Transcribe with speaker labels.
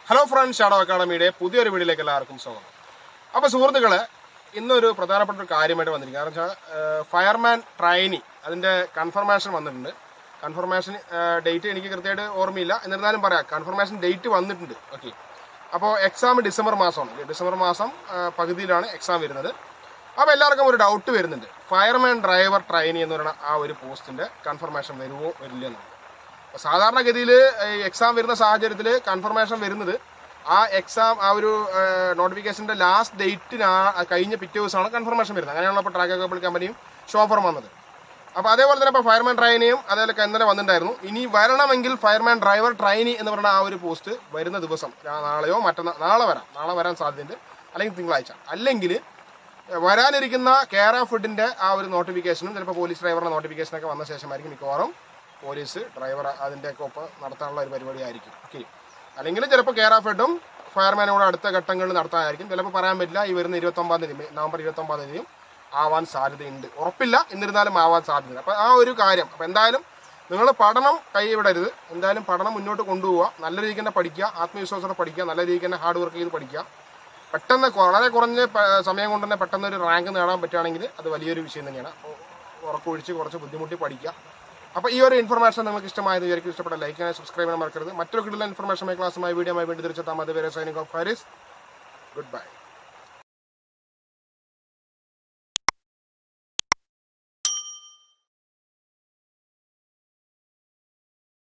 Speaker 1: hello friends shadow അക്കാഡമിയുടെ പുതിയൊരു വീഡിയോയിലേക്ക് എല്ലാവർക്കും സ്വാഗതം അപ്പോൾ സുഹൃത്തുക്കളെ ഇന്നൊരു പ്രധാനപ്പെട്ട ഒരു കാര്യമായിട്ട് വന്നിരിക്കും കാരണം വെച്ചാൽ ഫയർമാൻ ട്രെയിനി അതിൻ്റെ കൺഫർമേഷൻ വന്നിട്ടുണ്ട് കൺഫർമേഷൻ ഡേറ്റ് എനിക്ക് കൃത്യമായിട്ട് ഓർമ്മയില്ല എന്നിരുന്നാലും പറയാം കൺഫർമേഷൻ ഡേറ്റ് വന്നിട്ടുണ്ട് ഓക്കെ അപ്പോൾ എക്സാം ഡിസംബർ മാസമാണ് ഡിസംബർ മാസം ആ, പകുതിയിലാണ് എക്സാം വരുന്നത് അപ്പോൾ എല്ലാവർക്കും ഒരു ഡൗട്ട് വരുന്നുണ്ട് ഫയർമാൻ ഡ്രൈവർ ട്രെയിനി എന്ന് പറയുന്ന ആ ഒരു പോസ്റ്റിൻ്റെ കൺഫർമേഷൻ വരുമോ വരില്ല എന്നുള്ളത് അപ്പൊ സാധാരണഗതിയിൽ എക്സാം വരുന്ന സാഹചര്യത്തിൽ കൺഫർമേഷൻ വരുന്നത് ആ എക്സാം ആ ഒരു നോട്ടിഫിക്കേഷന്റെ ലാസ്റ്റ് ഡേറ്റിനാ കഴിഞ്ഞ പിറ്റേ ദിവസമാണ് കൺഫർമേഷൻ വരുന്നത് അങ്ങനെയാണല്ലോ ഇപ്പോൾ ട്രാക്ക് കേബിൾ കമ്പനിയും ഷോഫറും വന്നത് അപ്പോൾ അതേപോലെ തന്നെ ഇപ്പോൾ ഫയർമാൻ ട്രെയിനിയും അതേപോലെ ഇന്നലെ വന്നിട്ടുണ്ടായിരുന്നു ഇനി വരണമെങ്കിൽ ഫയർമാൻ ഡ്രൈവർ ട്രെയിനി എന്ന് പറയുന്ന ആ ഒരു പോസ്റ്റ് വരുന്ന ദിവസം നാ- നാളെയോ മറ്റന്നാ നാളെ വരാം നാളെ വരാൻ സാധ്യതയുണ്ട് അല്ലെങ്കിൽ തിങ്കളാഴ്ച അല്ലെങ്കിൽ വരാനിരിക്കുന്ന കേര ഫുഡിന്റെ ആ ഒരു നോട്ടിഫിക്കേഷനും ചിലപ്പോൾ പോലീസ് ഡ്രൈവറുടെ നോട്ടിഫിക്കേഷനൊക്കെ വന്ന ശേഷമായിരിക്കും മിക്കവാറും പോലീസ് ഡ്രൈവർ അതിൻ്റെയൊക്കെ ഒപ്പം നടത്താനുള്ള ഒരു പരിപാടി ആയിരിക്കും ഓക്കെ അല്ലെങ്കിൽ ചിലപ്പോൾ കേര ഫുഡും ഫയർമാനോട് അടുത്ത ഘട്ടങ്ങളിൽ നടത്താനായിരിക്കും ചിലപ്പോൾ പറയാൻ പറ്റില്ല ഈ വരുന്ന ഇരുപത്തൊമ്പതാം തീയതി മെയ്- നവംബർ ഇരുപത്തൊമ്പതാം തീയതിയും ആവാൻ സാധ്യതയുണ്ട് ഉറപ്പില്ല എന്നിരുന്നാലും ആവാൻ സാധ്യതയുണ്ട് അപ്പോൾ ആ ഒരു കാര്യം അപ്പോൾ എന്തായാലും നിങ്ങൾ പഠനം കൈവിടരുത് എന്തായാലും പഠനം മുന്നോട്ട് കൊണ്ടുപോവുക നല്ല രീതിക്ക് തന്നെ പഠിക്കുക ആത്മവിശ്വാസത്തോടെ പഠിക്കുക നല്ല രീതിക്ക് തന്നെ ഹാർഡ് വർക്ക് ചെയ്ത് പഠിക്കുക പെട്ടെന്ന് വളരെ കുറഞ്ഞ പ- സമയം കൊണ്ട് തന്നെ പെട്ടെന്ന് ഒരു റാങ്ക് നേടാൻ പറ്റുകയാണെങ്കിൽ അത് വലിയൊരു വിഷയം തന്നെയാണ് അപ്പോൾ ഉറക്കൊഴിച്ച് കുറച്ച് ബുദ്ധിമുട്ടി പഠിക്കുക അപ്പോൾ ഈ ഒരു ഇൻഫർമേഷൻ നിങ്ങൾക്ക് ഇഷ്ടമായത് വിചാരിക്കും ഇഷ്ടപ്പെട്ട ലൈക്ക് ചെയ്യാൻ സബ്സ്ക്രൈബ് ചെയ്യാൻ മറക്കരുത് മറ്റൊരു കിട്ടുന്ന ഇൻഫർമേഷൻ ക്ലാസ്സുമായി വീഡിയോ വീണ്ടും തിരിച്ചെത്താം അതുവരെ signing off Haris good bye